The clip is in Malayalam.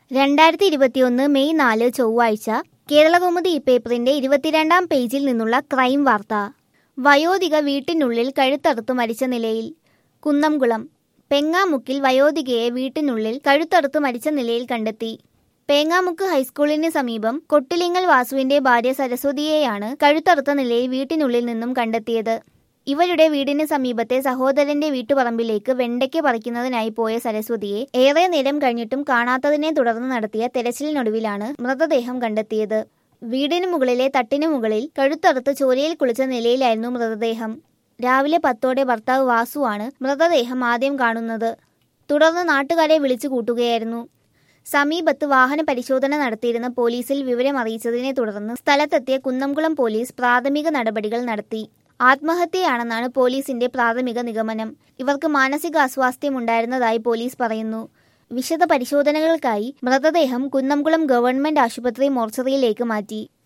രണ്ടായിരത്തി ഇരുപത്തിയൊന്ന് മെയ് നാല് ചൊവ്വാഴ്ച കേരളകൗമുദി പേപ്പറിന്റെ ഇരുപത്തിരണ്ടാം പേജിൽ നിന്നുള്ള ക്രൈം വാർത്ത വയോധിക വീട്ടിനുള്ളിൽ കഴുത്തറുത്തു മരിച്ച നിലയിൽ കുന്നംകുളം പെങ്ങാമുക്കിൽ വയോധികയെ വീട്ടിനുള്ളിൽ കഴുത്തറുത്തു മരിച്ച നിലയിൽ കണ്ടെത്തി പേങ്ങാമുക്ക് ഹൈസ്കൂളിന് സമീപം കൊട്ടിലിങ്ങൽ വാസുവിന്റെ ഭാര്യ സരസ്വതിയെയാണ് കഴുത്തറുത്ത നിലയിൽ വീട്ടിനുള്ളിൽ നിന്നും കണ്ടെത്തിയത് ഇവരുടെ വീടിന് സമീപത്തെ സഹോദരന്റെ വീട്ടുപറമ്പിലേക്ക് വെണ്ടയ്ക്ക് പറിക്കുന്നതിനായി പോയ സരസ്വതിയെ ഏറെ നേരം കഴിഞ്ഞിട്ടും കാണാത്തതിനെ തുടർന്ന് നടത്തിയ തെരച്ചിലിനൊടുവിലാണ് മൃതദേഹം കണ്ടെത്തിയത് വീടിന് മുകളിലെ തട്ടിനു മുകളിൽ കഴുത്തറുത്ത് ചോരയിൽ കുളിച്ച നിലയിലായിരുന്നു മൃതദേഹം രാവിലെ പത്തോടെ ഭർത്താവ് വാസുവാണ് മൃതദേഹം ആദ്യം കാണുന്നത് തുടർന്ന് നാട്ടുകാരെ വിളിച്ചു കൂട്ടുകയായിരുന്നു സമീപത്ത് വാഹന പരിശോധന നടത്തിയിരുന്ന പോലീസിൽ വിവരം അറിയിച്ചതിനെ തുടർന്ന് സ്ഥലത്തെത്തിയ കുന്നംകുളം പോലീസ് പ്രാഥമിക നടപടികൾ നടത്തി ആത്മഹത്യയാണെന്നാണ് പോലീസിന്റെ പ്രാഥമിക നിഗമനം ഇവർക്ക് മാനസിക അസ്വാസ്ഥ്യം ഉണ്ടായിരുന്നതായി പോലീസ് പറയുന്നു വിശദ പരിശോധനകൾക്കായി മൃതദേഹം കുന്നംകുളം ഗവൺമെന്റ് ആശുപത്രി മോർച്ചറിയിലേക്ക് മാറ്റി